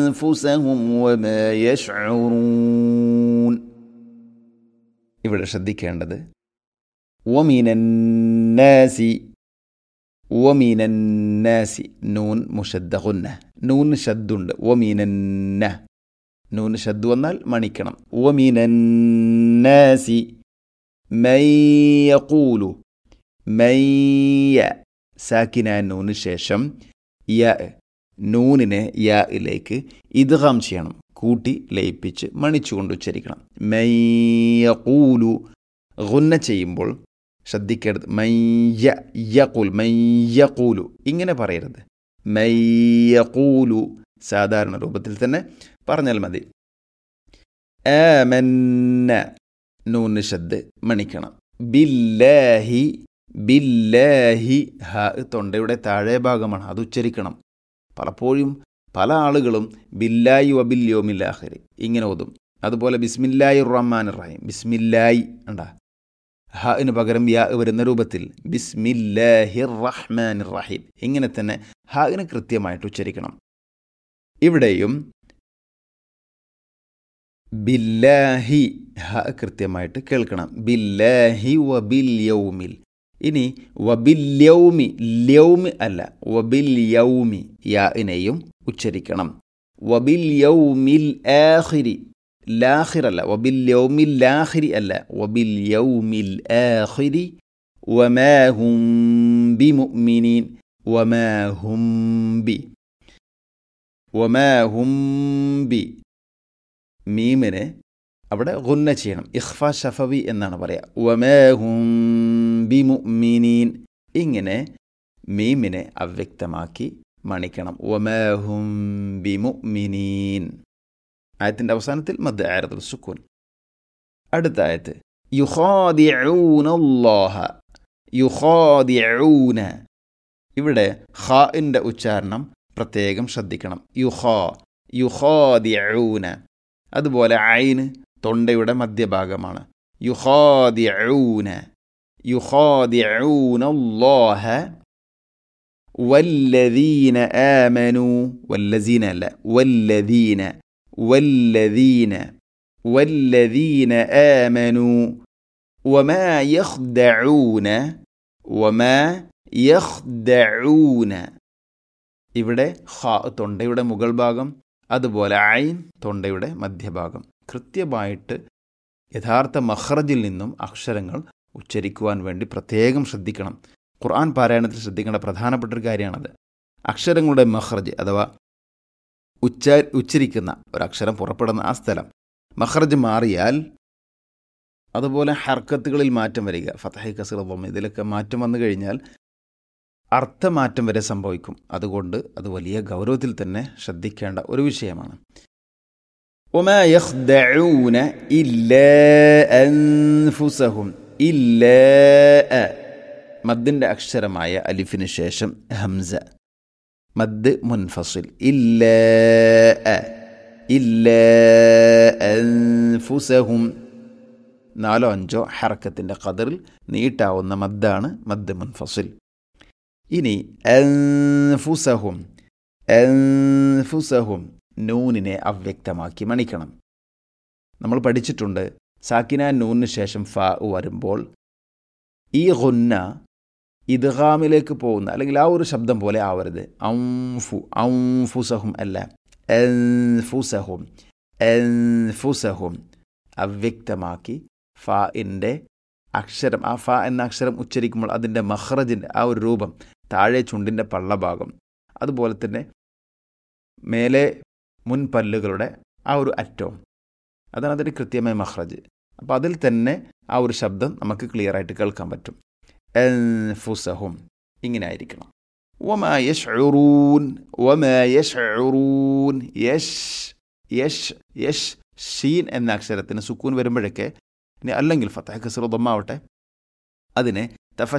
أنفسهم وما يشعرون ഇവിടെ ശ്രദ്ധിക്കേണ്ടത് ഒമിനന്നാസി ഒമിനന്നാസി നൂൻ മുഷദ്ദുന്ന നൂൻ ഷദ്ദുണ്ട് ഒമിനന്ന നൂൻ ഷദ്ദു വന്നാൽ മണിക്കണം ഒമിനന്നാസി മയ്യൂലു മയ്യ സാക്കിന നൂന് ശേഷം യ നൂനിനെ യയിലേക്ക് ഇദ്ഗാം ചെയ്യണം കൂട്ടി ലയിപ്പിച്ച് മണിച്ചുകൊണ്ട് ഉച്ചരിക്കണം മയ്യൂലു ഗുന്ന ചെയ്യുമ്പോൾ ശ്രദ്ധിക്കരുത് മയ്യ യഖൂൽ മയ്യഖൂലു ഇങ്ങനെ പറയരുത് മയ്യഖൂലു സാധാരണ രൂപത്തിൽ തന്നെ പറഞ്ഞാൽ മതി ആമന്ന നൂന് ശബ്ദ് മണിക്കണം ബില്ലാഹി ബില്ലാഹി ഹ തൊണ്ടയുടെ താഴെ ഭാഗമാണ് അത് ഉച്ചരിക്കണം പലപ്പോഴും പല ആളുകളും ബില്ലായി വബില്യോമില്ലാഹിരി ഇങ്ങനെ ഓതും അതുപോലെ ബിസ്മില്ലായി റഹ്മാൻ റഹീം ബിസ്മില്ലായി ഉണ്ടാ ഹന് പകരം യാ വരുന്ന രൂപത്തിൽ ബിസ്മില്ലാഹി റഹ്മാൻ റഹീം ഇങ്ങനെ തന്നെ ഹാന് കൃത്യമായിട്ട് ഉച്ചരിക്കണം ഇവിടെയും ബില്ലാഹി ഹ കൃത്യമായിട്ട് കേൾക്കണം ബില്ലാഹി വബിൽ യൗമിൽ ഇനി വബിൽ യൗമി ല്യൗമി അല്ല വബിൽ യൗമി യാഇനെയും ഉച്ചരിക്കണം വബിൽ യൗമിൽ ആഖിരി ലാഹിർ അല്ല വബിൽ യൗമിൽ ലാഹിരി അല്ല വബിൽ യൗമിൽ ആഖിരി വമാഹും ബി മുഅ്മിനീൻ വമാഹും ബി വമാഹും ബി മീമിനെ അവിടെ ഗുന്ന ചെയ്യണം ഇഖ്ഫ ഷഫവി എന്നാണ് പറയുക വമാഹും ബി മുഅ്മിനീൻ ഇങ്ങനെ മീമിനെ അവ്യക്തമാക്കി മണിക്കണം വമാഹും ബി മുഅ്മിനീൻ ആയത്തിൻ്റെ അവസാനത്തിൽ മദ് ആരത്തുൽ സുക്കൂൻ അടുത്ത ആയത്ത് യുഹാദിഊനല്ലാഹ യുഹാദിഊന ഇവിടെ ഖാഇൻ്റെ ഉച്ചാരണം പ്രത്യേകം ശ്രദ്ധിക്കണം യുഹാ യുഹാദിഊന അതുപോലെ ഐന് തൊണ്ടയുടെ മധ്യഭാഗമാണ് യുഹാദിഊന യുഹാദിഊനല്ലാഹ വല്ലദീന ആമനു വല്ലസീന അല്ല വല്ലദീന والذين والذين آمنوا وما يخدعون وما يخدعون ഇവിടെ ഖ തൊണ്ടയുടെ മുകൾ ഭാഗം അതുപോലെ ഐൻ തൊണ്ടയുടെ മധ്യഭാഗം കൃത്യമായിട്ട് യഥാർത്ഥ മഹ്റജിൽ നിന്നും അക്ഷരങ്ങൾ ഉച്ചരിക്കുവാൻ വേണ്ടി പ്രത്യേകം ശ്രദ്ധിക്കണം ഖുർആൻ പാരായണത്തിൽ ശ്രദ്ധിക്കേണ്ട പ്രധാനപ്പെട്ട ഒരു കാര്യമാണത് അക്ഷരങ്ങളുടെ മഹ്റജ് അഥവാ ഉച്ച ഉച്ചരിക്കുന്ന ഒരക്ഷരം പുറപ്പെടുന്ന ആ സ്ഥലം മഹ്റജ് മാറിയാൽ അതുപോലെ ഹർക്കത്തുകളിൽ മാറ്റം വരിക ഫതഹി കസർ ബൊമ്മ ഇതിലൊക്കെ മാറ്റം വന്നു കഴിഞ്ഞാൽ അർത്ഥമാറ്റം വരെ സംഭവിക്കും അതുകൊണ്ട് അത് വലിയ ഗൗരവത്തിൽ തന്നെ ശ്രദ്ധിക്കേണ്ട ഒരു വിഷയമാണ് وما يخدعون إلا أنفسهم إلا മദ്ദിൻ്റെ അക്ഷരമായ അലിഫിന് ശേഷം ഹംസ മദ് മുൻഫസിൽ ഇല്ല ഇല്ല അൻഫുസഹും നാലോ അഞ്ചോ ഹറക്കത്തിൻ്റെ ഖദറിൽ നീട്ടാവുന്ന മദ്ദാണ് മദ് മുൻഫസിൽ ഇനി അൻഫുസഹും അൻഫുസഹും നൂനിനെ അവ്യക്തമാക്കി മണിക്കണം നമ്മൾ പഠിച്ചിട്ടുണ്ട് സാക്കിന നൂനിന് ശേഷം ഫ വരുമ്പോൾ ഈ ഗുന്ന ഇദ്ഗാമിലേക്ക് പോകുന്ന അല്ലെങ്കിൽ ആ ഒരു ശബ്ദം പോലെ ആവരുത് ഔഫു ഔഫുസഹും അല്ല എൻഫുസഹും എൻഫുസഹും അവ്യക്തമാക്കി ഫാഇൻ്റെ അക്ഷരം ആ ഫ എന്ന അക്ഷരം ഉച്ചരിക്കുമ്പോൾ അതിൻ്റെ മഹ്റജിൻ്റെ ആ ഒരു രൂപം താഴെ ചുണ്ടിൻ്റെ പള്ളഭാഗം അതുപോലെ തന്നെ മേലെ മുൻപല്ലുകളുടെ ആ ഒരു അറ്റവും അതാണ് അതിൻ്റെ കൃത്യമായ മഹ്റജ് അപ്പോൾ അതിൽ തന്നെ ആ ഒരു ശബ്ദം നമുക്ക് ക്ലിയർ ആയിട്ട് കേൾക്കാൻ പറ്റും അൻഫുസഹും ഇങ്ങനെ ആയിരിക്കണം വമാ യഷ്ഉറൂൻ വമാ യഷ്ഉറൂൻ യഷ് യഷ് യഷ് ഷീൻ എന്ന അക്ഷരത്തിന് സുക്കൂൻ വരുമ്പോഴൊക്കെ ഇനി അല്ലെങ്കിൽ ഫത്തഹ കസറ ദമ്മാവട്ടെ അതിനെ